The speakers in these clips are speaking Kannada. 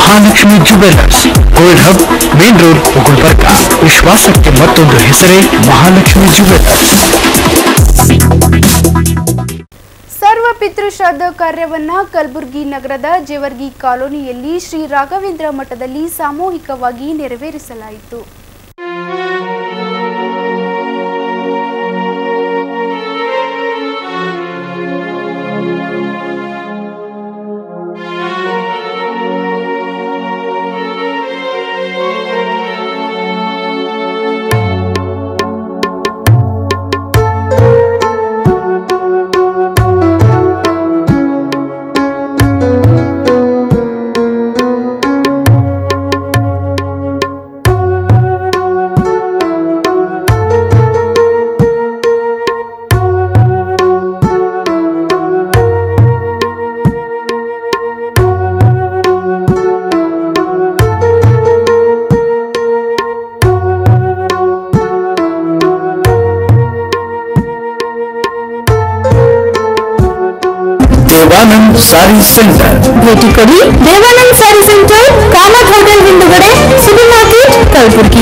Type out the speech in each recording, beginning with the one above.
Mahalakshmi jewellers gold hub main road Gulbarga ವಿಶ್ವಾಸಕ್ಕೆ ಮತ್ತೊಂದು ಹೆಸರೇ ಮಹಾಲಕ್ಷ್ಮಿ ಜುವೆಲ್ಲರ್ಸ್ ಸರ್ವ ಪಿತೃಶ್ರಾದ್ದ ಕಾರ್ಯವನ್ನ ಕಲಬುರಗಿ ನಗರದ ಜೇವರ್ಗಿ ಕಾಲೋನಿಯಲ್ಲಿ ಶ್ರೀ ರಾಘವೇಂದ್ರ ಮಠದಲ್ಲಿ ಸಾಮೂಹಿಕವಾಗಿ ನೆರವೇರಿಸಲಾಯಿತು ದೇವಾನಂದ್ ಸಾರಿ ಸೆಂಟರ್ ಭೇಟಿ ಕೊಡಿ ದೇವಾನಂದ್ ಸ್ಯಾರಿ ಸೆಂಟರ್ ಕಾಮತ್ ಹೋಟೆಲ್ ಹಿಂದುಗಡೆ ಸಿಟಿ ಮಾರ್ಕೆಟ್ ಕಲಬುರಗಿ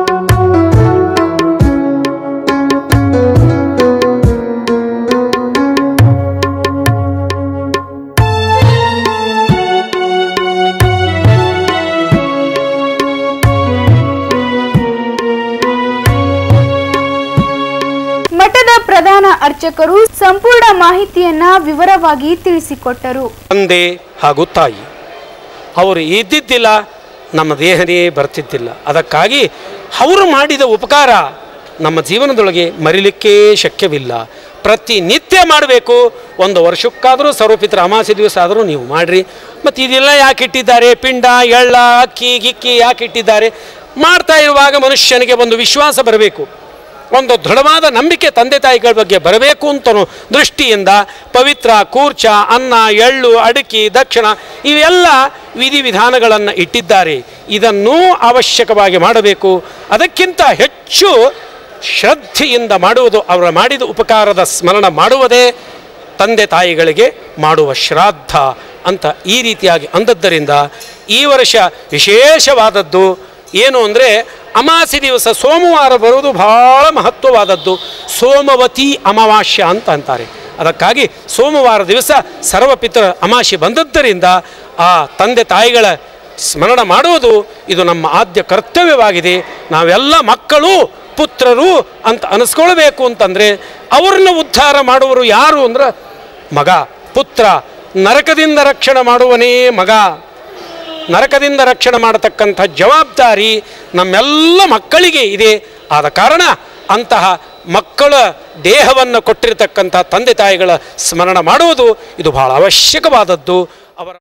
ಮಠದ ಪ್ರಧಾನ ಅರ್ಚಕರು ಸಂಪೂರ್ಣ ಮಾಹಿತಿಯನ್ನ ವಿವರವಾಗಿ ತಿಳಿಸಿಕೊಟ್ಟರು ತಂದೆ ಹಾಗೂ ತಾಯಿ ಅವರು ಇದ್ದಿದ್ದಿಲ್ಲ ನಮ್ಮ ದೇಹನೇ ಬರ್ತಿದ್ದಿಲ್ಲ ಅದಕ್ಕಾಗಿ ಅವರು ಮಾಡಿದ ಉಪಕಾರ ನಮ್ಮ ಜೀವನದೊಳಗೆ ಮರಿಲಿಕ್ಕೇ ಶಕ್ಯವಿಲ್ಲ ಪ್ರತಿನಿತ್ಯ ಮಾಡಬೇಕು ಒಂದು ವರ್ಷಕ್ಕಾದರೂ ಸರ್ವಪಿತ್ರ ಅಮಾಸೆ ದಿವಸ ಆದರೂ ನೀವು ಮಾಡಿರಿ ಮತ್ತು ಇದೆಲ್ಲ ಯಾಕೆ ಇಟ್ಟಿದ್ದಾರೆ ಪಿಂಡ ಎಳ್ಳ ಅಕ್ಕಿ ಗಿಕ್ಕಿ ಯಾಕೆ ಇಟ್ಟಿದ್ದಾರೆ ಮಾಡ್ತಾ ಇರುವಾಗ ಮನುಷ್ಯನಿಗೆ ಒಂದು ವಿಶ್ವಾಸ ಬರಬೇಕು ಒಂದು ದೃಢವಾದ ನಂಬಿಕೆ ತಂದೆ ತಾಯಿಗಳ ಬಗ್ಗೆ ಬರಬೇಕು ಅಂತ ದೃಷ್ಟಿಯಿಂದ ಪವಿತ್ರ ಕೂರ್ಚ ಅನ್ನ ಎಳ್ಳು ಅಡಿಕೆ ದಕ್ಷಿಣ ಇವೆಲ್ಲ ವಿಧಿವಿಧಾನಗಳನ್ನು ಇಟ್ಟಿದ್ದಾರೆ ಇದನ್ನೂ ಅವಶ್ಯಕವಾಗಿ ಮಾಡಬೇಕು ಅದಕ್ಕಿಂತ ಹೆಚ್ಚು ಶ್ರದ್ಧೆಯಿಂದ ಮಾಡುವುದು ಅವರ ಮಾಡಿದ ಉಪಕಾರದ ಸ್ಮರಣ ಮಾಡುವುದೇ ತಂದೆ ತಾಯಿಗಳಿಗೆ ಮಾಡುವ ಶ್ರಾದ್ದ ಅಂತ ಈ ರೀತಿಯಾಗಿ ಅಂದದ್ದರಿಂದ ಈ ವರ್ಷ ವಿಶೇಷವಾದದ್ದು ಏನು ಅಂದರೆ ಅಮಾಸಿ ದಿವಸ ಸೋಮವಾರ ಬರುವುದು ಬಹಳ ಮಹತ್ವವಾದದ್ದು ಸೋಮವತಿ ಅಮಾವಾಸ್ಯ ಅಂತ ಅಂತಾರೆ ಅದಕ್ಕಾಗಿ ಸೋಮವಾರ ದಿವಸ ಸರ್ವಪಿತರ ಅಮಾವಾಸ್ಯೆ ಬಂದದ್ದರಿಂದ ಆ ತಂದೆ ತಾಯಿಗಳ ಸ್ಮರಣ ಮಾಡುವುದು ಇದು ನಮ್ಮ ಆದ್ಯ ಕರ್ತವ್ಯವಾಗಿದೆ ನಾವೆಲ್ಲ ಮಕ್ಕಳು ಪುತ್ರರು ಅಂತ ಅನಿಸ್ಕೊಳ್ಬೇಕು ಅಂತಂದರೆ ಅವ್ರನ್ನ ಉದ್ಧಾರ ಮಾಡುವರು ಯಾರು ಅಂದ್ರೆ ಮಗ ಪುತ್ರ ನರಕದಿಂದ ರಕ್ಷಣೆ ಮಾಡುವನೇ ಮಗ ನರಕದಿಂದ ರಕ್ಷಣೆ ಮಾಡತಕ್ಕಂಥ ಜವಾಬ್ದಾರಿ ನಮ್ಮೆಲ್ಲ ಮಕ್ಕಳಿಗೆ ಇದೆ ಆದ ಕಾರಣ ಅಂತಹ ಮಕ್ಕಳ ದೇಹವನ್ನು ಕೊಟ್ಟಿರತಕ್ಕಂಥ ತಂದೆ ತಾಯಿಗಳ ಸ್ಮರಣ ಮಾಡುವುದು ಇದು ಬಹಳ ಅವಶ್ಯಕವಾದದ್ದು ಅವರ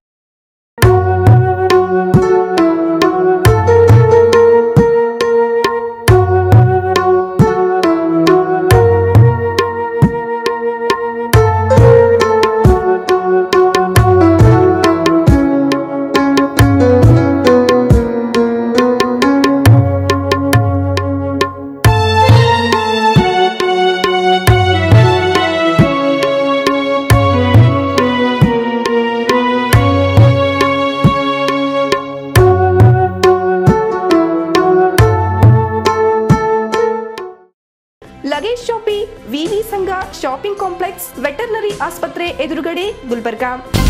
ಲಗೇಜ್ ಶಾಪಿ ವಿವಿ ಸಂಘ ಶಾಪಿಂಗ್ ಕಾಂಪ್ಲೆಕ್ಸ್ ವೆಟರ್ನರಿ ಆಸ್ಪತ್ರೆ ಎದುರುಗಡೆ ಗುಲ್ಬರ್ಗಾ